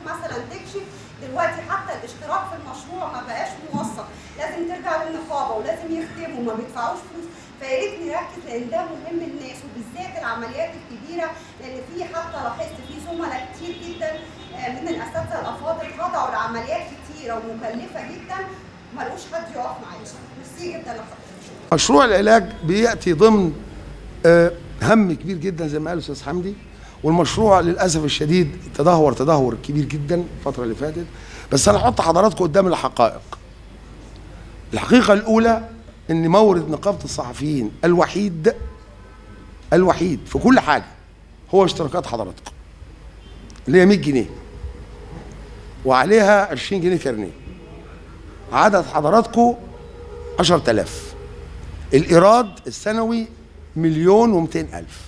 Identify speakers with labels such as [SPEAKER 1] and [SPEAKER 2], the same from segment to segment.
[SPEAKER 1] مثلا تكشف دلوقتي حتى الاشتراك في المشروع ما بقاش موثق لازم ترجع للنقابه ولازم يختموا ما بيدفعوش فلوس فيا ريت نركز لان ده مهم للناس وبالذات العمليات الكبيره لان في حتى لاحظت في زملاء كتير جدا آه، من الاساتذه الافاضل خضعوا لعمليات كتيره ومكلفه جدا ما لقوش حد يقف معاهم ميرسي جدا لحضرتك
[SPEAKER 2] مشروع العلاج بياتي ضمن آه، هم كبير جدا زي ما قال الاستاذ حمدي والمشروع للاسف الشديد تدهور تدهور كبير جدا الفتره اللي فاتت بس انا احط حضراتكم قدام الحقائق الحقيقه الاولى ان مورد نقابه الصحفيين الوحيد الوحيد في كل حاجه هو اشتراكات حضراتكم اللي هي 100 جنيه وعليها 20 جنيه كارنيه عدد حضراتكم 10000 الإيراد السنوي مليون ومئتين ألف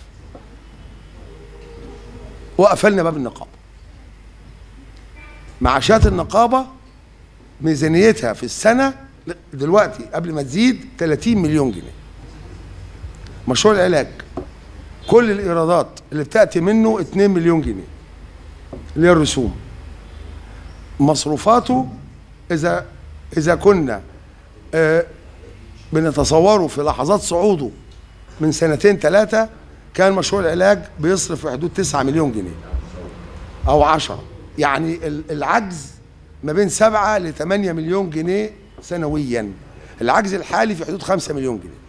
[SPEAKER 2] وقفلنا باب النقابة معاشات النقابة ميزانيتها في السنة دلوقتي قبل ما تزيد 30 مليون جنيه مشروع العلاج كل الإيرادات اللي بتأتي منه 2 مليون جنيه اللي هي الرسوم مصروفاته إذا إذا كنا آه بنتصوره في لحظات صعوده من سنتين ثلاثة كان مشروع العلاج بيصرف في حدود 9 مليون جنيه أو 10 يعني ال- العجز ما بين 7 ل 8 مليون جنيه سنويا العجز الحالي في حدود 5 مليون جنيه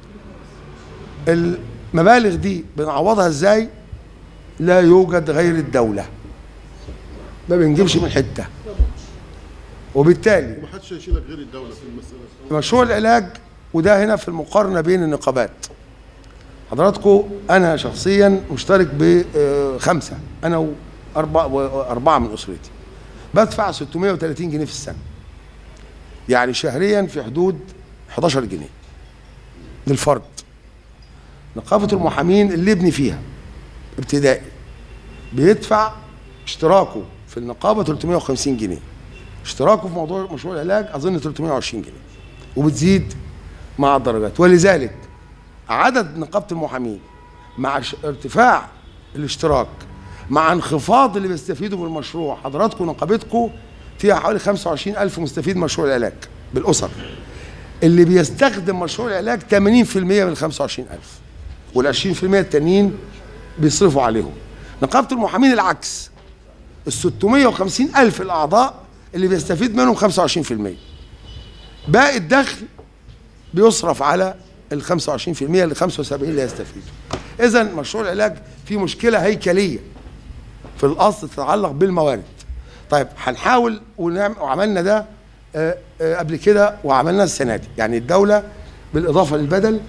[SPEAKER 2] المبالغ دي بنعوضها ازاي لا يوجد غير الدولة ما بنجيبش من حتة وبالتالي
[SPEAKER 3] ومحدش هيشيلك غير الدوله في المساله
[SPEAKER 2] مشروع العلاج وده هنا في المقارنة بين النقابات حضراتكم أنا شخصيا مشترك بخمسة أنا وأربعة وأربعة من أسرتي بدفع 630 جنيه في السنة يعني شهريا في حدود 11 جنيه للفرد نقابة المحامين اللي ابني فيها ابتدائي بيدفع اشتراكه في النقابة 350 جنيه اشتراكه في موضوع مشروع العلاج أظن 320 جنيه وبتزيد مع الدرجات ولذلك عدد نقابة المحامين مع ش- ارتفاع الاشتراك مع انخفاض اللي بيستفيدوا من المشروع حضراتكم نقابتكم فيها حوالي 25 ألف مستفيد من مشروع العلاج بالأسر اللي بيستخدم مشروع العلاج 80% من ال 25 ألف وال 20% التانيين بيصرفوا عليهم نقابة المحامين العكس ال 650 ألف الأعضاء اللي بيستفيد منهم 25% باقي الدخل بيصرف على ال 25% ل 75 اللي يستفيدوا. إذا مشروع العلاج فيه مشكلة هيكلية في الأصل تتعلق بالموارد. طيب هنحاول ونعمل وعملنا ده آه، آه، قبل كده وعملنا السنة دي، يعني الدولة بالإضافة للبدل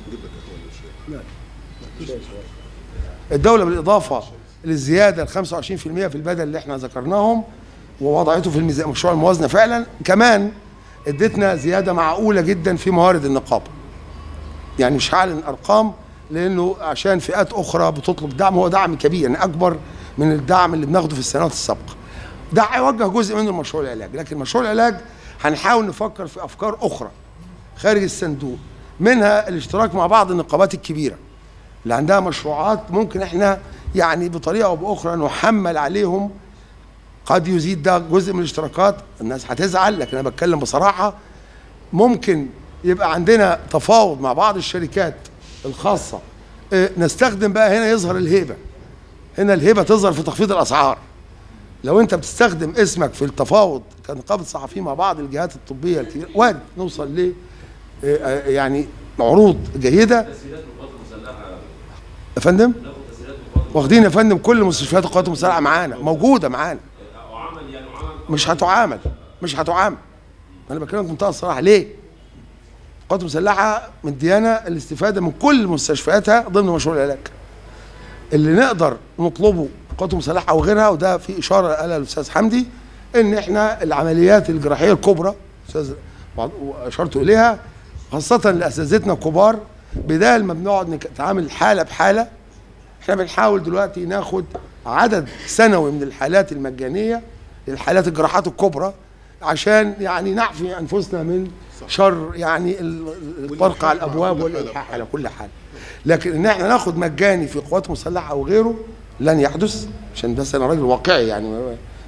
[SPEAKER 2] الدولة بالإضافة للزيادة ال 25% في البدل اللي احنا ذكرناهم ووضعته في الميزان مشروع الموازنة فعلا كمان ادتنا زيادة معقولة جدا في موارد النقابة يعني مش هعلن ارقام لانه عشان فئات اخرى بتطلب دعم هو دعم كبير يعني اكبر من الدعم اللي بناخده في السنوات السابقه ده هيوجه جزء منه لمشروع العلاج لكن مشروع العلاج هنحاول نفكر في افكار اخرى خارج الصندوق منها الاشتراك مع بعض النقابات الكبيره اللي عندها مشروعات ممكن احنا يعني بطريقه او باخرى نحمل عليهم قد يزيد ده جزء من الاشتراكات الناس هتزعل لكن انا بتكلم بصراحه ممكن يبقى عندنا تفاوض مع بعض الشركات الخاصة إيه، نستخدم بقى هنا يظهر الهيبة هنا الهيبة تظهر في تخفيض الأسعار لو أنت بتستخدم اسمك في التفاوض كنقابة صحفيين مع بعض الجهات الطبية الكبيرة وارد نوصل ل إيه، آه، يعني عروض جيدة
[SPEAKER 4] تسهيلات من القوات المسلحه
[SPEAKER 2] يا فندم
[SPEAKER 4] ناخد تسهيلات من القوات
[SPEAKER 2] واخدين يا فندم كل مستشفيات القوات المسلحة معانا موجودة معانا
[SPEAKER 4] المسلحه وعمل يعني وعمل
[SPEAKER 2] مش هتعامل مش هتعامل انا بكلمك بمنتهى الصراحه ليه القوات المسلحه مديانا الاستفاده من كل مستشفياتها ضمن مشروع العلاج اللي نقدر نطلبه القوات المسلحه او غيرها وده في اشاره قالها الاستاذ حمدي ان احنا العمليات الجراحيه الكبرى استاذ واشرت اليها خاصه لاساتذتنا الكبار بدال ما بنقعد نتعامل حاله بحاله احنا بنحاول دلوقتي ناخد عدد سنوي من الحالات المجانيه الحالات الجراحات الكبرى عشان يعني نعفي انفسنا من شر يعني ال- الطرق على الابواب والالحاح على كل حال لكن ان احنا ناخد مجاني في قوات مسلحه او غيره لن يحدث عشان بس انا راجل واقعي يعني ما-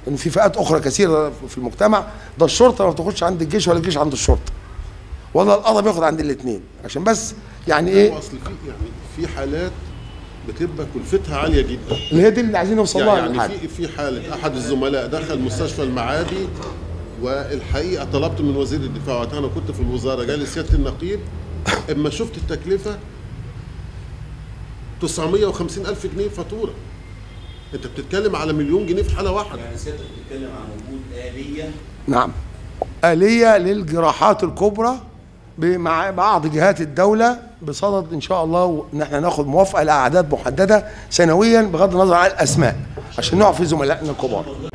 [SPEAKER 2] ان في فئات اخرى كثيره في المجتمع ده الشرطه ما بتاخدش عند الجيش ولا الجيش عند الشرطه ولا القضاء بياخد عند الاثنين عشان بس يعني
[SPEAKER 3] هو
[SPEAKER 2] ايه
[SPEAKER 3] اصل في يعني في حالات بتبقى كلفتها عاليه جدا
[SPEAKER 2] اللي هي دي اللي عايزين نوصل لها
[SPEAKER 3] يعني
[SPEAKER 2] للحل.
[SPEAKER 3] في في حاله احد الزملاء دخل مستشفى المعادي والحقيقه طلبت من وزير الدفاع وقتها انا كنت في الوزاره جالي سياده النقيب اما شفت التكلفه 950 الف جنيه فاتوره انت بتتكلم على مليون جنيه في حاله واحده
[SPEAKER 5] يعني سيادتك بتتكلم عن وجود آلية
[SPEAKER 2] نعم آلية للجراحات الكبرى مع بعض جهات الدولة بصدد إن شاء الله إن احنا ناخد موافقة لأعداد محددة سنويا بغض النظر عن الأسماء عشان نقع في زملائنا الكبار